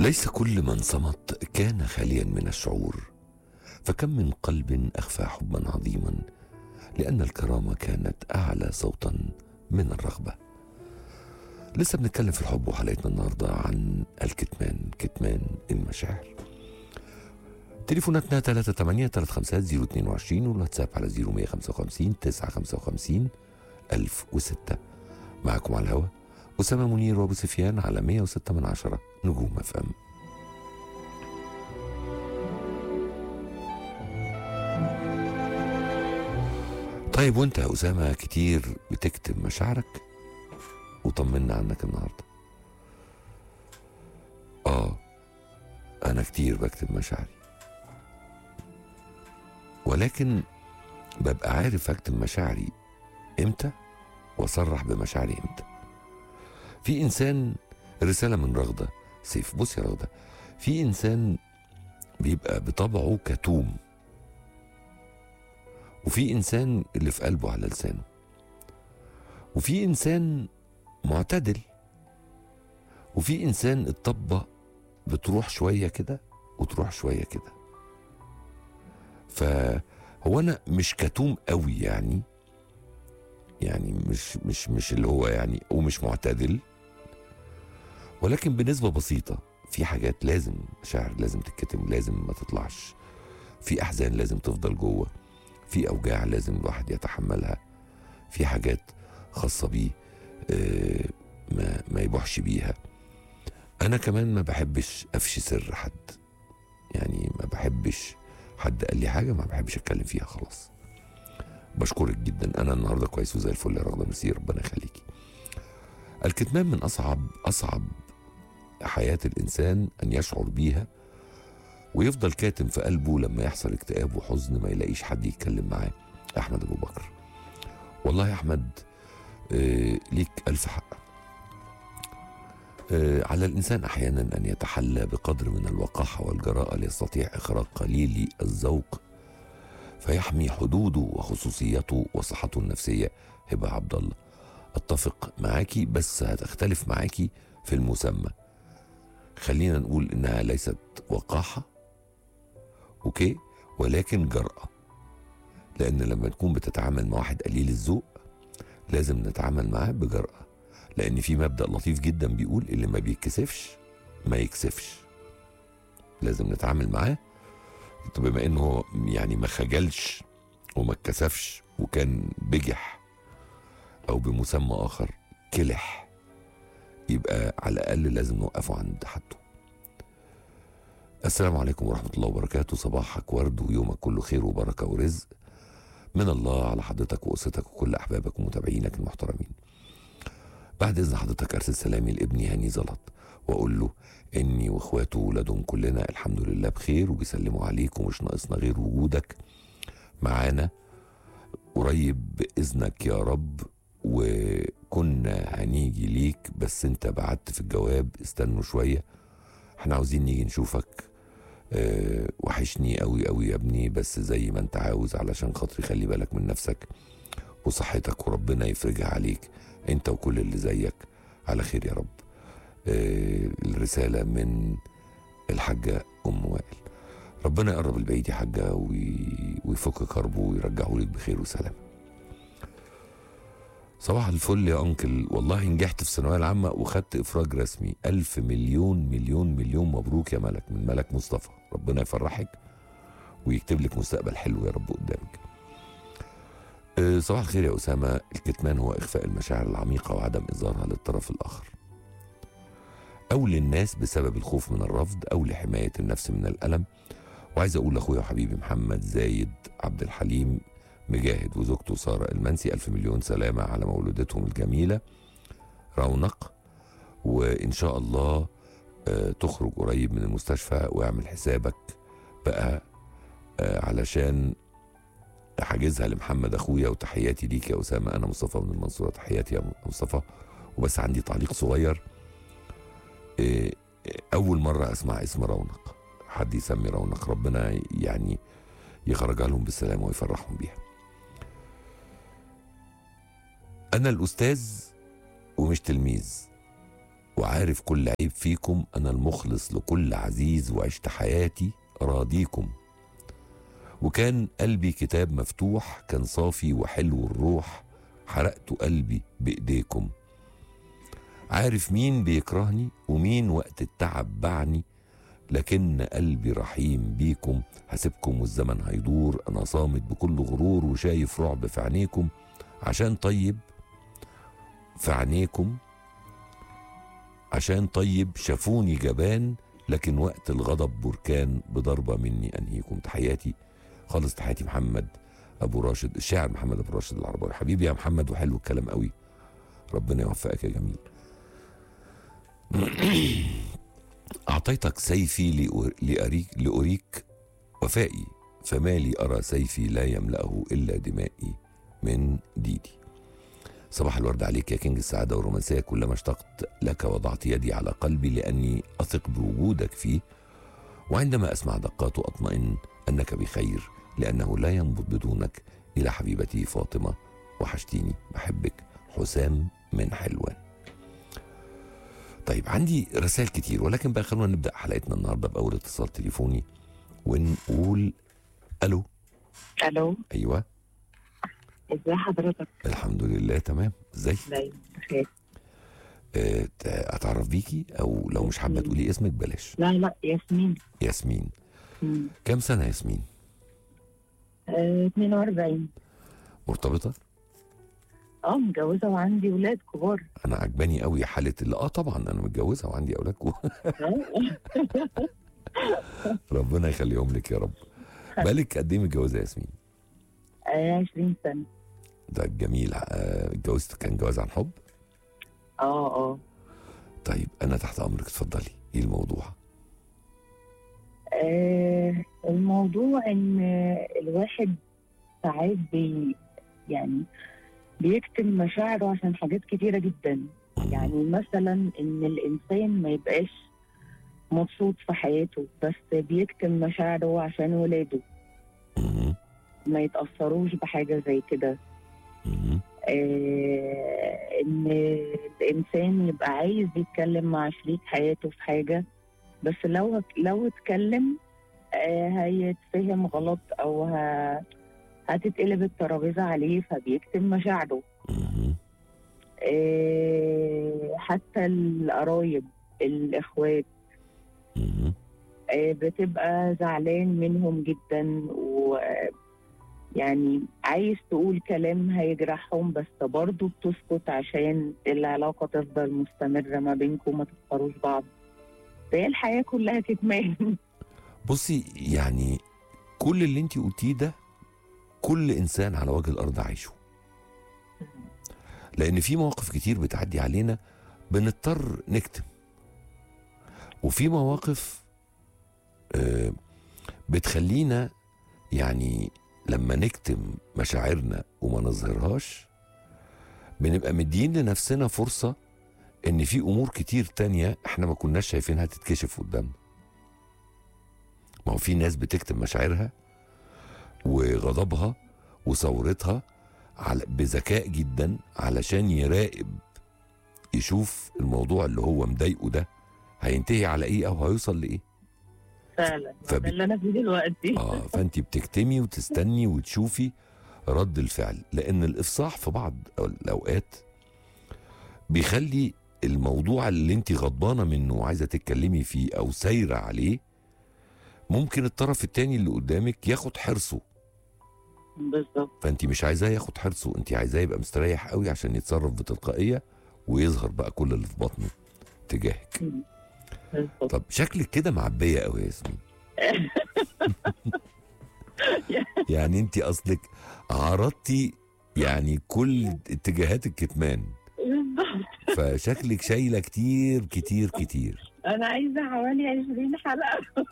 ليس كل من صمت كان خاليا من الشعور فكم من قلب اخفى حبا عظيما لان الكرامه كانت اعلى صوتا من الرغبه لسه بنتكلم في الحب وحلقتنا النهارده عن الكتمان كتمان المشاعر تليفوناتنا 38 350 022 والواتساب على 0155 955 1006 معكم على الهوا أسامة منير وأبو سفيان على 106 من عشرة نجوم اف ام طيب وانت يا أسامة كتير بتكتب مشاعرك وطمنا عنك النهاردة اه أنا كتير بكتب مشاعري ولكن ببقى عارف أكتب مشاعري إمتى وأصرح بمشاعري إمتى في انسان رساله من رغده سيف بص يا رغده في انسان بيبقى بطبعه كتوم وفي انسان اللي في قلبه على لسانه وفي انسان معتدل وفي انسان الطبه بتروح شويه كده وتروح شويه كده فهو انا مش كتوم قوي يعني يعني مش مش مش اللي هو يعني ومش معتدل ولكن بنسبة بسيطة في حاجات لازم مشاعر لازم تتكتم لازم ما تطلعش في أحزان لازم تفضل جوه في أوجاع لازم الواحد يتحملها في حاجات خاصة بيه آه، ما, ما يبوحش بيها أنا كمان ما بحبش أفشي سر حد يعني ما بحبش حد قال لي حاجة ما بحبش أتكلم فيها خلاص بشكرك جدا أنا النهاردة كويس وزي الفل يا رغدة ميرسي ربنا يخليكي الكتمان من أصعب أصعب حياة الإنسان أن يشعر بيها ويفضل كاتم في قلبه لما يحصل اكتئاب وحزن ما يلاقيش حد يتكلم معاه أحمد أبو بكر والله يا أحمد آه ليك ألف حق آه على الإنسان أحيانا أن يتحلى بقدر من الوقاحة والجراءة ليستطيع إخراج قليل الذوق فيحمي حدوده وخصوصيته وصحته النفسية هبة عبد الله اتفق معاكي بس هتختلف معاكي في المسمى خلينا نقول انها ليست وقاحه اوكي ولكن جرأة لان لما تكون بتتعامل مع واحد قليل الذوق لازم نتعامل معاه بجرأة لان في مبدأ لطيف جدا بيقول اللي ما بيتكسفش ما يكسفش لازم نتعامل معاه طب بما انه يعني ما خجلش وما اتكسفش وكان بجح او بمسمى اخر كلح يبقى على الاقل لازم نوقفه عند حده السلام عليكم ورحمه الله وبركاته صباحك ورد ويومك كله خير وبركه ورزق من الله على حضرتك واسرتك وكل احبابك ومتابعينك المحترمين بعد اذن حضرتك ارسل سلامي لابني هاني زلط واقول له اني واخواته وولادهم كلنا الحمد لله بخير وبيسلموا عليك ومش ناقصنا غير وجودك معانا قريب باذنك يا رب وكنا هنيجي ليك بس انت بعت في الجواب استنوا شويه احنا عاوزين نيجي نشوفك اه وحشني قوي قوي يا ابني بس زي ما انت عاوز علشان خاطري خلي بالك من نفسك وصحتك وربنا يفرجها عليك انت وكل اللي زيك على خير يا رب اه الرساله من الحاجه ام وائل ربنا يقرب البعيد يا حاجه وي- ويفك كربه ويرجعه لك بخير وسلام صباح الفل يا انكل والله نجحت في الثانويه العامه وخدت افراج رسمي ألف مليون مليون مليون مبروك يا ملك من ملك مصطفى ربنا يفرحك ويكتب لك مستقبل حلو يا رب قدامك أه، صباح الخير يا اسامه الكتمان هو اخفاء المشاعر العميقه وعدم اظهارها للطرف الاخر او للناس بسبب الخوف من الرفض او لحمايه النفس من الالم وعايز اقول لاخويا وحبيبي محمد زايد عبد الحليم مجاهد وزوجته سارة المنسي ألف مليون سلامة على مولودتهم الجميلة رونق وإن شاء الله آه، تخرج قريب من المستشفى واعمل حسابك بقى آه، علشان حاجزها لمحمد أخويا وتحياتي ليك يا أسامة أنا مصطفى من المنصورة تحياتي يا مصطفى وبس عندي تعليق صغير آه، أول مرة أسمع اسم رونق حد يسمي رونق ربنا يعني يخرجها لهم بالسلامة ويفرحهم بيها أنا الأستاذ ومش تلميذ وعارف كل عيب فيكم أنا المخلص لكل عزيز وعشت حياتي راضيكم وكان قلبي كتاب مفتوح كان صافي وحلو الروح حرقت قلبي بإيديكم عارف مين بيكرهني ومين وقت التعب باعني لكن قلبي رحيم بيكم هسيبكم والزمن هيدور انا صامت بكل غرور وشايف رعب في عينيكم عشان طيب في عينيكم عشان طيب شافوني جبان لكن وقت الغضب بركان بضربة مني أنهيكم تحياتي خالص تحياتي محمد أبو راشد الشاعر محمد أبو راشد العرباوي حبيبي يا محمد وحلو الكلام قوي ربنا يوفقك يا جميل أعطيتك سيفي لأر- لأريك, لأريك وفائي فما لي أرى سيفي لا يملأه إلا دمائي من ديدي صباح الورد عليك يا كينج السعادة والرومانسية كلما اشتقت لك وضعت يدي على قلبي لأني أثق بوجودك فيه وعندما أسمع دقاته أطمئن أنك بخير لأنه لا ينبض بدونك إلى حبيبتي فاطمة وحشتيني بحبك حسام من حلوان طيب عندي رسائل كتير ولكن بقى خلونا نبدأ حلقتنا النهاردة بأول اتصال تليفوني ونقول ألو الو أيوة ازي حضرتك الحمد لله تمام ازاي دايما بخير آه، ت- اتعرف بيكي او لو مش حابه تقولي اسمك بلاش لا لا ياسمين ياسمين مم. كام سنه ياسمين آه 42 مرتبطه اه متجوزه وعندي ولاد كبار انا عجباني قوي حاله اللي اه طبعا انا متجوزه وعندي اولاد كو- ربنا يخليهم لك يا رب بالك قد ايه متجوزه يا ياسمين آه 20 سنه ده جميل آه، اتجوزت كان جواز عن حب اه اه طيب انا تحت امرك اتفضلي ايه الموضوع آه، الموضوع ان الواحد ساعات بي يعني بيكتم مشاعره عشان حاجات كتيره جدا مم. يعني مثلا ان الانسان ما يبقاش مبسوط في حياته بس بيكتم مشاعره عشان ولاده مم. ما يتاثروش بحاجه زي كده مم. آه، ان الانسان يبقى عايز يتكلم مع شريك حياته في حاجه بس لو لو اتكلم آه، هيتفهم غلط او ه- هتتقلب الترابيزه عليه فبيكتم مشاعره مم. آه، حتى القرايب الاخوات مم. آه، بتبقى زعلان منهم جدا و يعني عايز تقول كلام هيجرحهم بس برضه بتسكت عشان العلاقة تفضل مستمرة ما بينكم ما تخسروش بعض هي الحياة كلها كتمان بصي يعني كل اللي انت قلتيه ده كل انسان على وجه الارض عايشه لان في مواقف كتير بتعدي علينا بنضطر نكتم وفي مواقف آه، بتخلينا يعني لما نكتم مشاعرنا وما نظهرهاش بنبقى مدين لنفسنا فرصة ان في امور كتير تانية احنا ما كناش شايفينها تتكشف قدامنا ما هو في ناس بتكتم مشاعرها وغضبها وثورتها على بذكاء جدا علشان يراقب يشوف الموضوع اللي هو مضايقه ده هينتهي على ايه او هيوصل لايه فعلا فب- ده اللي انا فيه دلوقتي اه فانت بتكتمي وتستني وتشوفي رد الفعل لان الافصاح في بعض الاوقات بيخلي الموضوع اللي انت غضبانه منه وعايزه تتكلمي فيه او سايره عليه ممكن الطرف التاني اللي قدامك ياخد حرصه بالظبط فانت مش عايزاه ياخد حرصه انت عايزاه يبقى مستريح قوي عشان يتصرف بتلقائيه ويظهر بقى كل اللي في بطنه تجاهك بالظبط طب شكلك كده معبيه قوي يا ياسمين يعني انت اصلك عرضتي يعني كل اتجاهات الكتمان بالظبط فشكلك شايله كتير كتير كتير انا عايزه حوالي 20 حلقه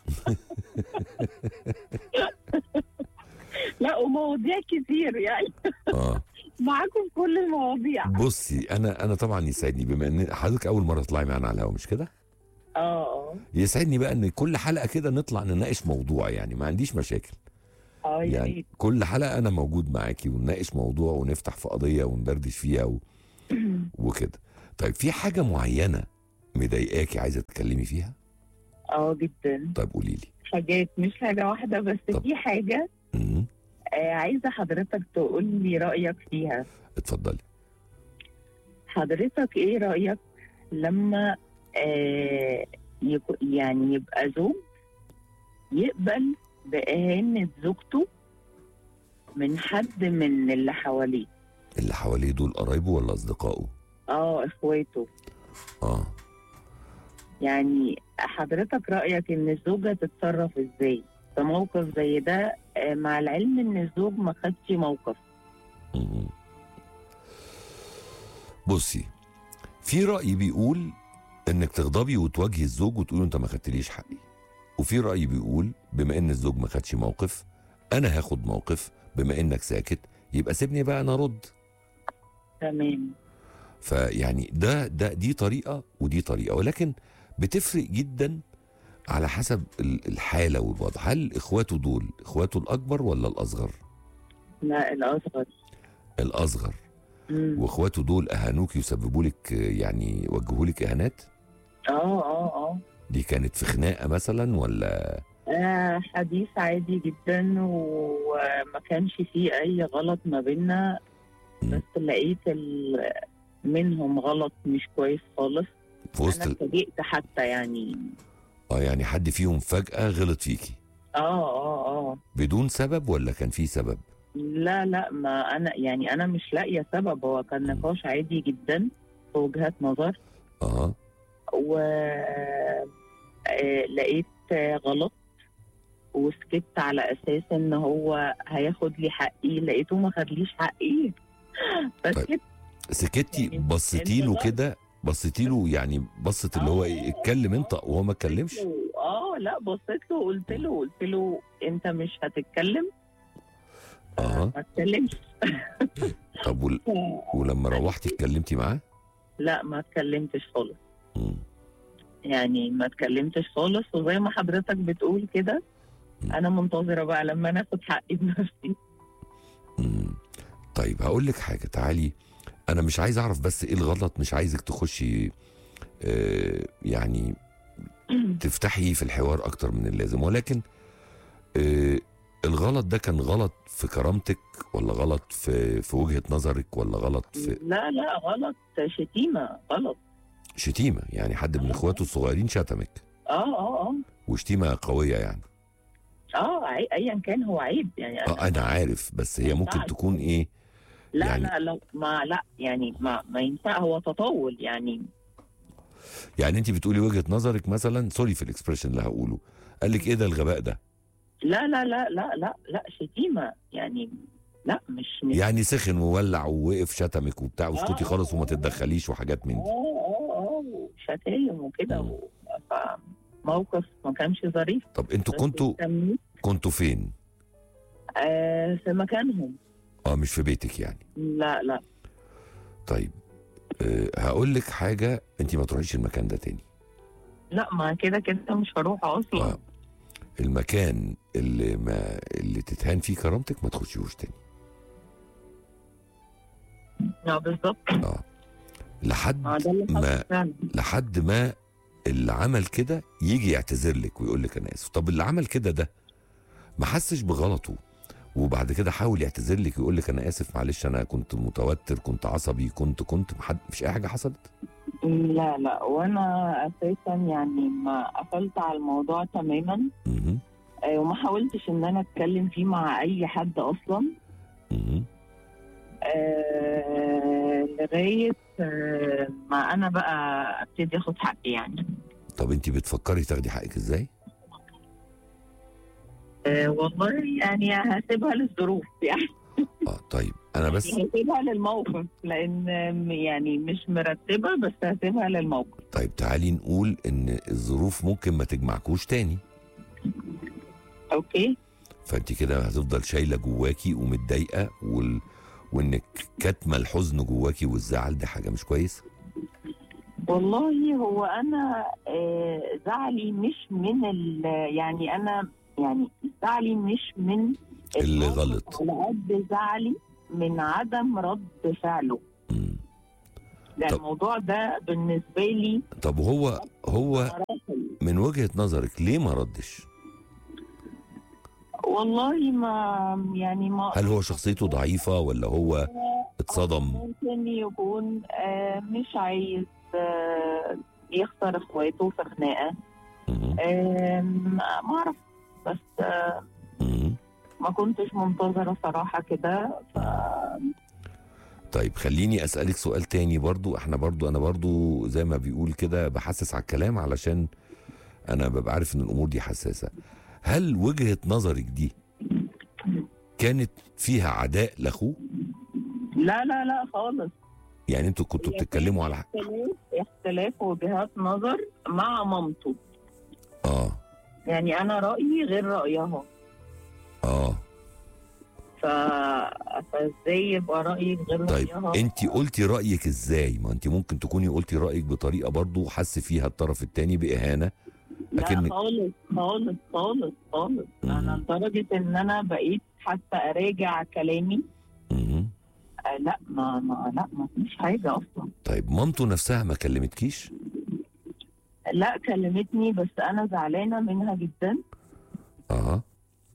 لا ومواضيع كتير يعني اه معاكم في كل المواضيع بصي انا انا طبعا يسعدني بما ان حضرتك اول مره تطلعي معانا على الهوا مش كده اه اه يسعدني بقى ان كل حلقه كده نطلع نناقش موضوع يعني ما عنديش مشاكل اه يا يعني ريت كل حلقه انا موجود معاكي ونناقش موضوع ونفتح في قضيه وندردش فيها و... وكده طيب في حاجه معينه مضايقاكي عايزه تتكلمي فيها اه جدا طيب قولي لي حاجات مش حاجه واحده بس طب. في حاجه مم. آه عايزه حضرتك تقول لي رايك فيها اتفضلي حضرتك ايه رايك لما آه يكو يعني يبقى زوج يقبل بإهانة زوجته من حد من اللي حواليه اللي حواليه دول قرايبه ولا اصدقائه اه اخواته اه يعني حضرتك رأيك ان الزوجة تتصرف ازاي في موقف زي ده آه، مع العلم ان الزوج ما خدش موقف مم. بصي في رأي بيقول انك تغضبي وتواجهي الزوج وتقول انت ما خدتليش حقي وفي رأي بيقول بما ان الزوج ما خدش موقف انا هاخد موقف بما انك ساكت يبقى سيبني بقى انا ارد تمام فيعني ده ده دي طريقه ودي طريقه ولكن بتفرق جدا على حسب ال- الحاله والوضع هل اخواته دول اخواته الاكبر ولا الاصغر لا الأصغر الاصغر مم. واخواته دول اهانوك يسببوا لك يعني وجهوا لك اهانات اه اه اه دي كانت في خناقه مثلا ولا آه، حديث عادي جدا وما كانش فيه أي غلط ما بينا مم. بس لقيت ال- منهم غلط مش كويس خالص في وسط أنا ال- اتفاجئت حتى يعني اه يعني حد فيهم فجاه غلط فيكي اه اه اه بدون سبب ولا كان في سبب لا لا ما أنا يعني أنا مش لاقية سبب هو كان مم. نقاش عادي جدا في وجهات نظر اه و آه، لقيت آه، غلط وسكت على اساس ان هو هياخد لي حقي لقيته ما خدليش حقي فسكت سكتي يعني بصيتي أنت له بقى- كده بصيتي له يعني بصت اللي هو ايه اتكلم انت وهو ما اتكلمش اه لا بصيت له قلت له قلت له انت مش هتتكلم اه ما اتكلمش طب وال... ولما روحتي اتكلمتي معاه لا ما اتكلمتش خالص مم. يعني ما اتكلمتش خالص وزي ما حضرتك بتقول كده مم. انا منتظره بقى لما انا اخد حقي بنفسي مم. طيب هقول لك حاجه تعالي انا مش عايز اعرف بس ايه الغلط مش عايزك تخشي آه يعني تفتحي في الحوار اكتر من اللازم ولكن آه الغلط ده كان غلط في كرامتك ولا غلط في في وجهه نظرك ولا غلط في لا لا غلط شتيمه غلط شتيمه يعني حد من اخواته الصغيرين شتمك اه اه اه وشتيمه قويه يعني اه عي- ايا كان هو عيب يعني اه انا عارف بس هي ممكن ينفعش. تكون ايه لا يعني- لا لا ما لا يعني ما ما ينفع هو تطاول يعني يعني انت بتقولي وجهه نظرك مثلا سوري في الاكسبريشن اللي هقوله قال لك ايه ده الغباء ده لا لا لا لا لا لا شتيمه يعني لا مش مش يعني سخن وولع ووقف شتمك وبتاع واسكتي آه. خالص وما تتدخليش وحاجات من اه دي اه اه شتايم وكده مم. و- موقف ما كانش ظريف طب انتوا بس كنتوا سميه، كنتوا فين آه في مكانهم اه مش في بيتك يعني لا لا طيب أه هقول لك حاجه انت ما تروحيش المكان ده تاني لا ما كده كده مش هروح اصلا آه. المكان اللي ما اللي تتهان فيه كرامتك ما تخشيهوش تاني اه بالظبط اه لحد ما ده اللي ما حصل فعلا لحد ما اللي عمل كده يجي يعتذر لك ويقول لك انا اسف طب اللي عمل كده ده ما حسش بغلطه وبعد كده حاول يعتذر لك ويقول لك انا اسف معلش انا كنت متوتر كنت عصبي كنت كنت محد مفيش اي حاجه حصلت لا لا وانا اساسا يعني ما قفلت على الموضوع تماما مهم. آه، وما حاولتش ان انا اتكلم فيه مع اي حد اصلا مهم. آه لغايه آه ما انا بقى ابتدي اخد حقي يعني طب انت بتفكري تاخدي حقك ازاي آه والله يعني هسيبها للظروف يعني اه طيب انا بس هسيبها للموقف لان آم، يعني مش مرتبه بس هسيبها للموقف طيب تعالي نقول ان الظروف ممكن ما تجمعكوش تاني اوكي فانت كده هتفضل شايله جواكي ومتضايقه وال... وانك كاتمه الحزن جواكي والزعل دي حاجه مش كويسه والله هو انا آه، زعلي مش من ال يعني انا يعني زعلي مش من اللي الموقف غلط. على قد زعلي من عدم رد فعله مم. ده طب- الموضوع ده بالنسبه لي طب هو هو مراحل من وجهه نظرك ليه ما ردش والله ما يعني ما هل هو شخصيته ضعيفه ولا هو اتصدم ممكن يكون آه، مش عايز آه، يخسر اخواته في خناقه مهم. آه، ما ما اعرف بس آه، مهم. ما كنتش منتظره صراحه كده ف طيب خليني اسالك سؤال تاني برضو احنا برضو انا برضو زي ما بيقول كده بحسس على الكلام علشان انا ببقى عارف ان الامور دي حساسه هل وجهه نظرك دي كانت فيها عداء لاخوه لا لا لا خالص يعني انتوا كنتوا هي بتتكلموا على اختلاف اختلاف وجهات نظر مع مامته اه يعني انا رايي غير رايها اه ف... فازاي يبقى رايي غير طيب رايها انت قلتي رايك ازاي ما انت ممكن تكوني قلتي رايك بطريقه برضو حس فيها الطرف التاني باهانه لا لكن خالص خالص خالص خالص انا مم. لدرجه ان انا بقيت حتى اراجع كلامي مهم. آه لا ما, ما لا ما فيش حاجه اصلا طيب مامته نفسها ما كلمتكيش لا كلمتني بس انا زعلانه منها جدا اه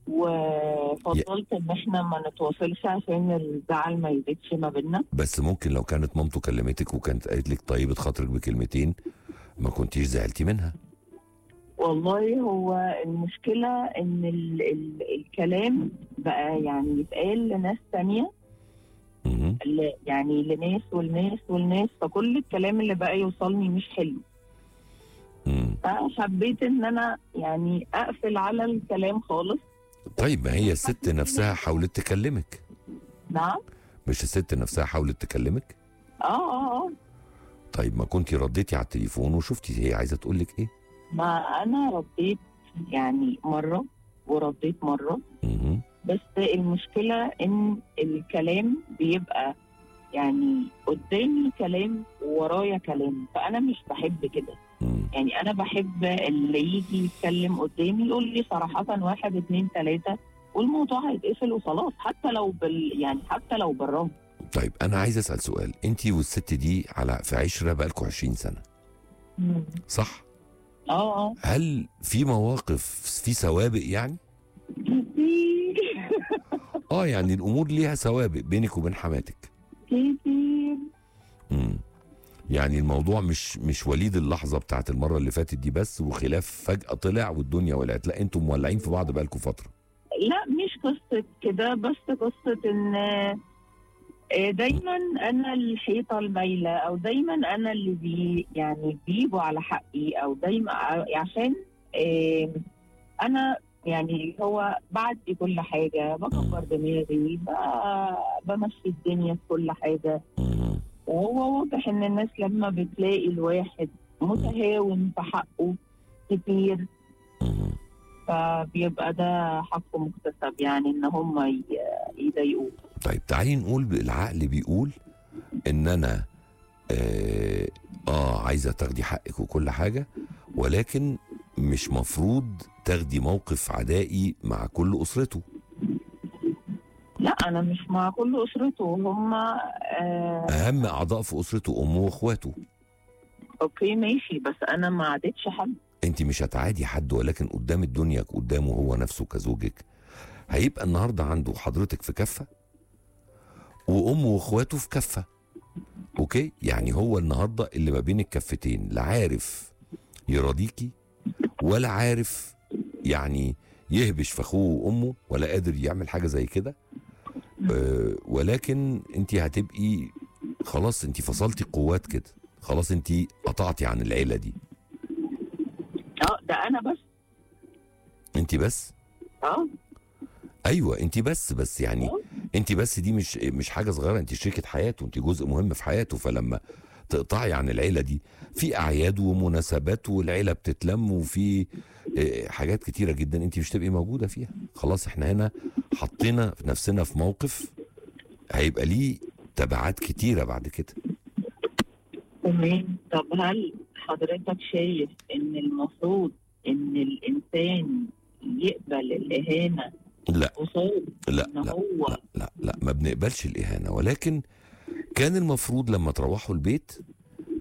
وفضلت ان احنا ما نتواصلش عشان الزعل ما يزيدش ما بينا بس ممكن لو كانت مامته كلمتك وكانت قالت لك طيبة خاطرك بكلمتين ما كنتيش زعلتي منها والله هو المشكله ان ال ال الكلام بقى يعني يتقال لناس تانية مهم. ل- يعني لناس والناس والناس فكل الكلام اللي بقى يوصلني مش حلو مم. فحبيت ان انا يعني اقفل على الكلام خالص طيب ما هي الست نفسها حاولت تكلمك نعم مش الست نفسها حاولت تكلمك اه اه اه طيب ما كنتي رديتي على التليفون وشفتي هي عايزة تقول لك ايه ما انا رديت يعني مره ورديت مره مهم. بس المشكله ان الكلام بيبقى يعني قدامي كلام وورايا كلام فانا مش بحب كده مم. يعني انا بحب اللي يجي يتكلم قدامي يقول لي صراحه واحد اتنين تلاته والموضوع هيتقفل وخلاص حتى لو بال يعني حتى لو بالرغم طيب انا عايز اسال سؤال انت والست دي على في عشره بقالكوا 20 سنه صح اه اه هل في مواقف في سوابق يعني كتير اه يعني الامور ليها سوابق بينك وبين حماتك كتير امم يعني الموضوع مش مش وليد اللحظه بتاعت المره اللي فاتت دي بس وخلاف فجاه طلع والدنيا ولعت لا انتم مولعين في بعض بقالكم فتره لا مش قصة كده بس قصة ان آه، دايما انا الحيطة المايلة او دايما انا اللي بي يعني بيجوا على حقي او دايما ع- عشان آه، انا يعني هو بعدي كل حاجة بكبر دماغي ب- بمشي الدنيا في كل حاجة مم. وهو واضح ان الناس لما بتلاقي الواحد متهاون في حقه كتير مم. فبيبقى ده حق مكتسب يعني ان هم ي- يضايقوه طيب تعالي نقول العقل بيقول ان انا آه, اه عايزه تاخدي حقك وكل حاجه ولكن مش مفروض تاخدي موقف عدائي مع كل اسرته لا انا مش مع كل اسرته هم آه اهم اعضاء في اسرته امه واخواته اوكي ماشي بس انا ما عادتش حد انت مش هتعادي حد ولكن قدام الدنيا قدامه هو نفسه كزوجك هيبقى النهارده عنده حضرتك في كفه وامه واخواته في كفه اوكي يعني هو النهارده اللي ما بين الكفتين لا عارف يراضيكي ولا عارف يعني يهبش في اخوه وامه ولا قادر يعمل حاجه زي كده أه ولكن انت هتبقي خلاص انت فصلتي قوات كده خلاص انت قطعتي عن العيله دي اه ده انا بس انت بس اه ايوه انت بس بس يعني آه. انت بس دي مش مش حاجه صغيره انت شريكه حياته انت جزء مهم في حياته فلما تقطعي عن العيله دي في اعياد ومناسبات والعيله بتتلم وفي اه، حاجات كتيره جدا انت مش تبقي موجوده فيها خلاص احنا هنا حطينا نفسنا في موقف هيبقى ليه تبعات كتيره بعد كده تمام طب هل حضرتك شايف ان المفروض ان الانسان يقبل الاهانه لا قصاد لا ان لا هو لا لا ما بنقبلش الإهانة ولكن كان المفروض لما تروحوا البيت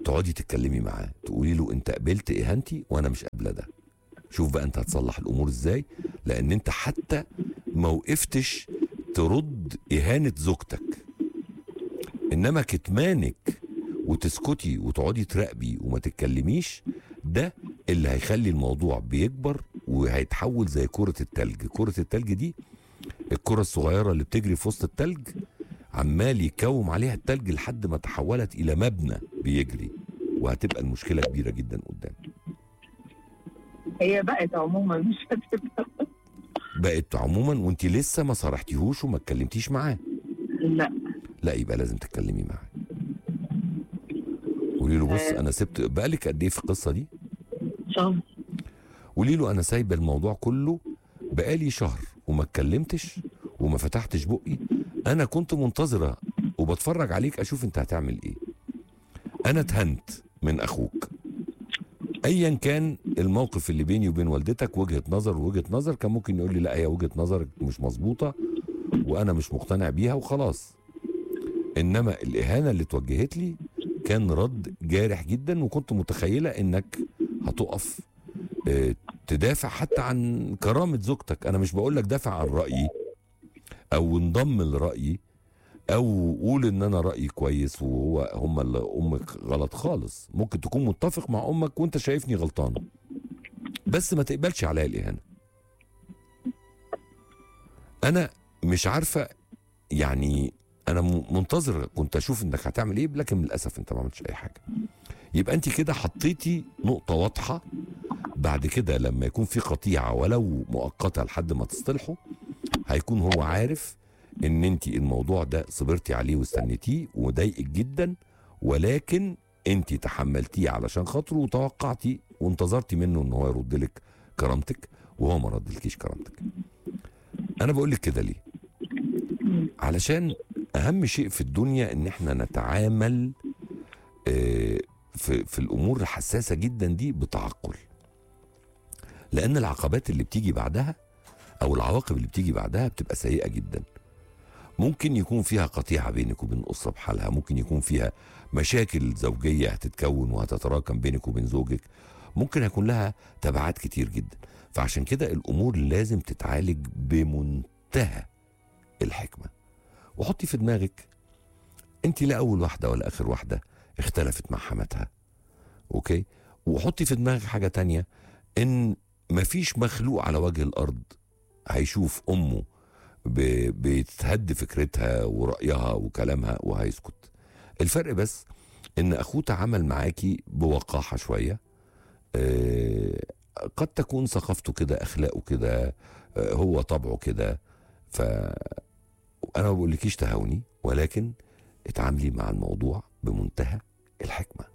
تقعدي تتكلمي معاه تقولي له انت قبلت اهانتي وانا مش قابله ده شوف بقى انت هتصلح الامور ازاي لان انت حتى ما وقفتش ترد اهانه زوجتك انما كتمانك وتسكتي وتقعدي تراقبي وما تتكلميش ده اللي هيخلي الموضوع بيكبر وهيتحول زي كرة التلج كرة التلج دي الكرة الصغيرة اللي بتجري في وسط التلج عمال يكوم عليها التلج لحد ما تحولت إلى مبنى بيجري وهتبقى المشكلة كبيرة جدا قدام هي بقت عموما مش هتبقى بقت عموما وانت لسه ما صرحتيهوش وما اتكلمتيش معاه لا لا يبقى لازم تتكلمي معاه قولي له بص آه. انا سبت بقالك قد ايه في القصه دي شهر قولي له انا سايبه الموضوع كله بقالي شهر وما اتكلمتش وما فتحتش بقي انا كنت منتظره وبتفرج عليك اشوف انت هتعمل ايه انا اتهنت من اخوك ايا كان الموقف اللي بيني وبين والدتك وجهه نظر ووجهه نظر كان ممكن يقول لي لا هي وجهه نظرك مش مظبوطه وانا مش مقتنع بيها وخلاص انما الاهانه اللي اتوجهت لي كان رد جارح جدا وكنت متخيله انك هتقف آه، تدافع حتى عن كرامة زوجتك أنا مش بقول لك دافع عن رأيي أو انضم لرأيي أو قول إن أنا رأيي كويس وهو هم اللي أمك غلط خالص ممكن تكون متفق مع أمك وأنت شايفني غلطان بس ما تقبلش عليا الإهانة أنا مش عارفة يعني أنا م- منتظر كنت أشوف إنك هتعمل إيه لكن للأسف أنت ما عملتش أي حاجة يبقى أنت كده حطيتي نقطة واضحة بعد كده لما يكون في قطيعه ولو مؤقته لحد ما تصطلحوا هيكون هو عارف ان انت الموضوع ده صبرتي عليه واستنيتيه وضايقك جدا ولكن انت تحملتيه علشان خاطره وتوقعتي وانتظرتي منه ان هو يرد لك كرامتك وهو ما ردلكيش كرامتك انا بقول لك كده ليه علشان اهم شيء في الدنيا ان احنا نتعامل آه، في في الامور الحساسه جدا دي بتعقل لان العقبات اللي بتيجي بعدها او العواقب اللي بتيجي بعدها بتبقى سيئه جدا ممكن يكون فيها قطيعه بينك وبين الاسره بحالها ممكن يكون فيها مشاكل زوجيه هتتكون وهتتراكم بينك وبين زوجك ممكن يكون لها تبعات كتير جدا فعشان كده الامور لازم تتعالج بمنتهى الحكمه وحطي في دماغك انت لا اول واحده ولا اخر واحده اختلفت مع حماتها اوكي وحطي في دماغك حاجه تانية ان مفيش مخلوق على وجه الارض هيشوف امه ب- بتهد فكرتها ورأيها وكلامها وهيسكت الفرق بس ان اخوه تعامل معاكي بوقاحة شوية آه، قد تكون ثقافته كده اخلاقه كده آه، هو طبعه كده ف انا ما بقولكيش تهاوني ولكن اتعاملي مع الموضوع بمنتهى الحكمة